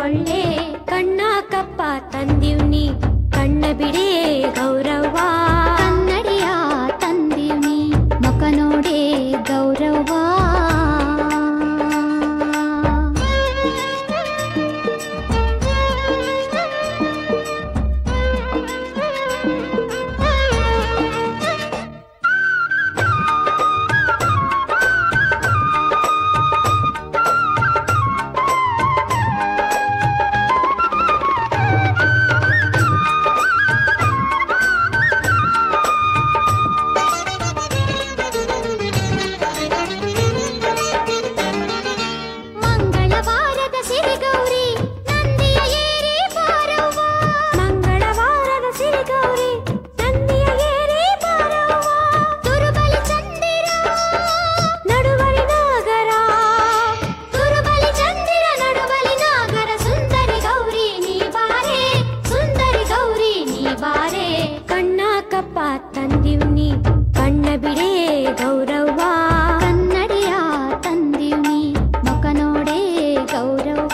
ಒಳ್ಳೆ ಕಣ್ಣ ಕಪ್ಪ ತಂದಿವ್ನಿ ಕಣ್ಣ ಬಿಡೇ ಗೌರವ್ವ ಕನ್ನಡಿಯ ತಂದಿವ್ನಿ ಮುಖ ನೋಡೆ ಗೌರವ್ವ ಮಂಗಳವಾರದ ಸಿರಿಗೌರಿ ನಂದಿಯ ಏರಿ ಬಾರವ್ವ ಮಂಗಳವಾರದ ಸಿರಿಗೌರಿ ನಂದಿಯ ಏರಿ ಬಾರವ್ವ ತುರುಬಲಿ ಚಂದಿರ ನಡುವರಿ ನಾಗರ ತುರುಬಲಿ ಚಂದಿರ ನಡುಬಲಿ ನಾಗರ ಸುಂದರಿ ಗೌರಿ ನೀ ಬಾರೆ ಸುಂದರಿ ಗೌರಿ ನೀ ಬಾರೆ ಕಣ್ಣ ಕಪ್ಪ ತಂದಿವ್ನಿ ಕಣ್ಣ ಬಿಡೇ ಗೌರವ್ವ ಕನ್ನಡಿಯ ತಂದಿವ್ನಿ ಮುಖ ನೋಡೆ ಗೌರವ್ವ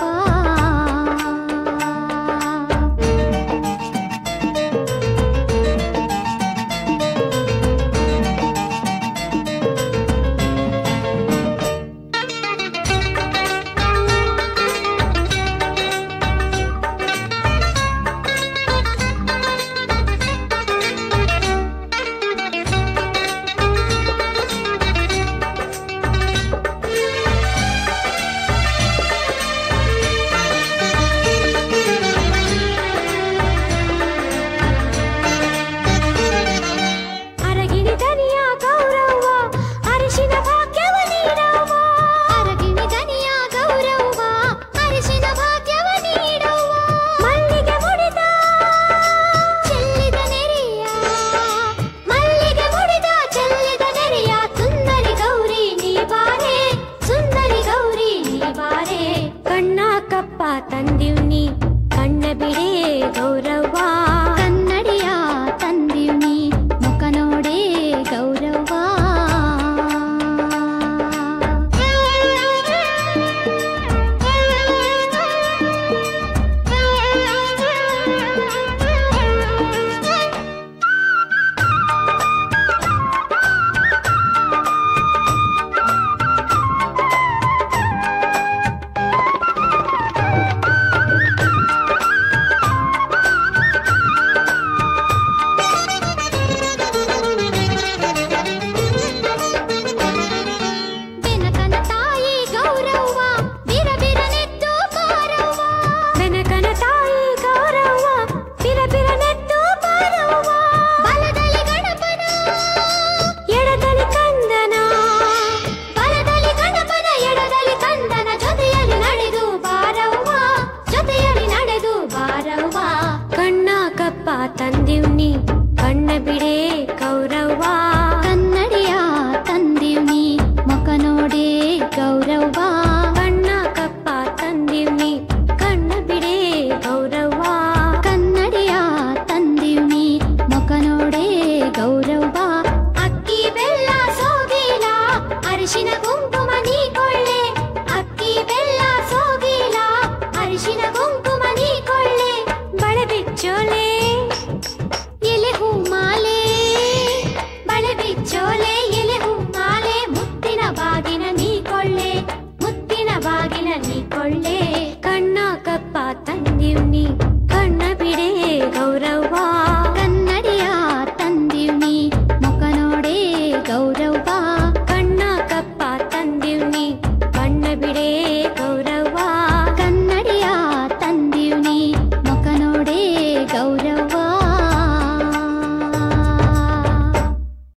ಅರಗಿಣಿ ದನಿಯ ಗೌರವ್ವ ಅರಿಶಿನ ಭಾಗ್ಯವ ನೀಡವ್ವ ಅರಗಿಣಿ ದನಿಯ ಗೌರವ್ವ ಅರಿಶಿನ ಭಾಗ್ಯವ ನೀಡವ್ವ ಮಲ್ಲಿಗೆ ಮುಡಿದ ಚೆಲ್ಲಿದ ನೆರೆಯ ಮಲ್ಲಿಗೆ ಮುಡಿದ ಚೆಲ್ಲಿದ ನೆರೆಯ ಸುಂದರಿ ಗೌರಿ ನೀ ಬಾರೆ ಸುಂದರಿ ಗೌರಿ ನೀ ಬಾರೆ ಕಣ್ಣ ಕಪ್ಪ ತಂದಿವ್ನಿ ಕಣ್ಣ ಬಿಡೇ ಗೌರವ್ವ